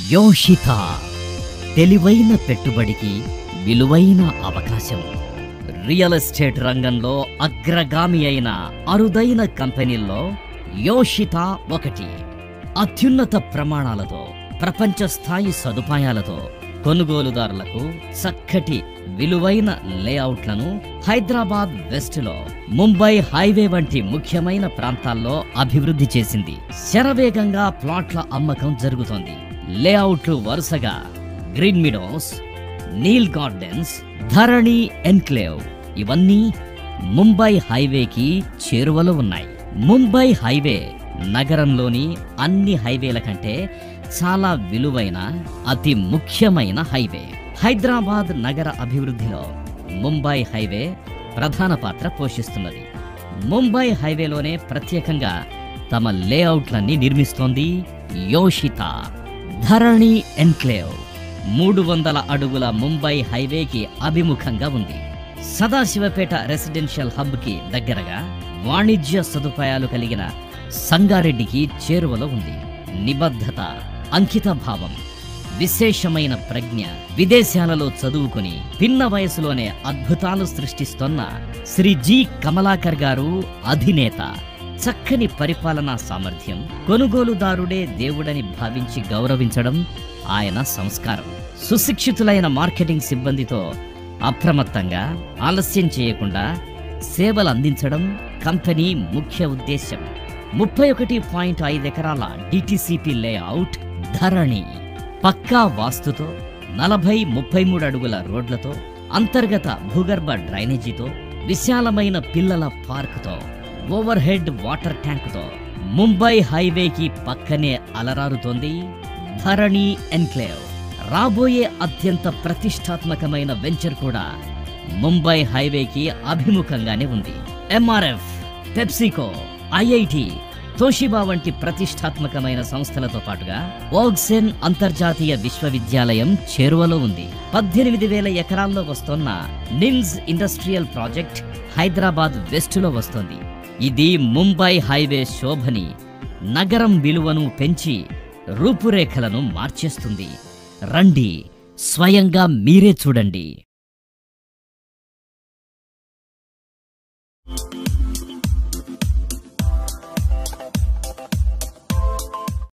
యోషిత తెలివైన పెట్టుబడికి విలువైన అవకాశం రియల్ ఎస్టేట్ రంగంలో అగ్రగామి అయిన అరుదైన కంపెనీల్లో యోషిత ఒకటి అత్యున్నత ప్రమాణాలతో ప్రపంచ స్థాయి సదుపాయాలతో కొనుగోలుదారులకు చక్కటి విలువైన లేఅవుట్లను హైదరాబాద్ వెస్ట్లో ముంబై హైవే వంటి ముఖ్యమైన ప్రాంతాల్లో అభివృద్ధి చేసింది శరవేగంగా ప్లాట్ల అమ్మకం జరుగుతోంది లేఅవుట్లు వరుసగా green meadows Neel gardens Dharani enclave ఇవన్నీ ముంబై హైవేకి చేరువలో ఉన్నాయి ముంబై హైవే నగరంలోని అన్ని హైవేల కంటే చాలా విలువైన అతి ముఖ్యమైన హైవే హైదరాబాద్ నగర అభివృద్ధిలో ముంబై హైవే ప్రధాన పాత్ర పోషిస్తున్నది ముంబై హైవేలోనే ప్రత్యేకంగా తమ లేఅవుట్లన్నీ నిర్మిస్తోంది యోషిత ధరణి ఎన్క్లేవ్ మూడు వందల అడుగుల ముంబై హైవేకి అభిముఖంగా ఉంది సదాశివపేట రెసిడెన్షియల్ హబ్కి దగ్గరగా వాణిజ్య సదుపాయాలు కలిగిన సంగారెడ్డికి చేరువలో ఉంది నిబద్ధత అంకిత భావం విశేషమైన ప్రజ్ఞ విదేశాలలో చదువుకుని పిన్న వయసులోనే అద్భుతాలు సృష్టిస్తోన్న శ్రీ జి కమలాకర్ గారు అధినేత చక్కని పరిపాలనా సామర్థ్యం కొనుగోలుదారుడే దేవుడని భావించి గౌరవించడం ఆయన సంస్కారం సుశిక్షితులైన మార్కెటింగ్ సిబ్బందితో అప్రమత్తంగా ఆలస్యం చేయకుండా సేవలు అందించడం కంపెనీ ముఖ్య ఉద్దేశం ముప్పై ఒకటి పాయింట్ ఐదు ఎకరాల డిటిసిపి లేఅవుట్ ధరణి పక్కా వాస్తుతో నలభై ముప్పై మూడు అడుగుల రోడ్లతో అంతర్గత భూగర్భ డ్రైనేజీతో విశాలమైన పిల్లల పార్కుతో ఓవర్ హెడ్ వాటర్ ట్యాంకుతో ముంబై హైవేకి పక్కనే అలరారుతోంది ధరణి ఎన్క్లేవ్ రాబోయే అత్యంత ప్రతిష్టాత్మకమైన వెంచర్ కూడా ముంబై హైవేకి అభిముఖంగానే ఉంది ఎంఆర్ఎఫ్ పెప్సికో ఐఐటి తోషిబా వంటి ప్రతిష్టాత్మకమైన సంస్థలతో పాటుగా ఓగ్సెన్ అంతర్జాతీయ విశ్వవిద్యాలయం చేరువలో ఉంది పద్దెనిమిది వేల ఎకరాల్లో వస్తోన్న నిమ్స్ ఇండస్ట్రియల్ ప్రాజెక్ట్ హైదరాబాద్ వెస్టులో వస్తోంది ఇది ముంబై హైవే శోభని నగరం విలువను పెంచి రూపురేఖలను మార్చేస్తుంది రండి స్వయంగా మీరే చూడండి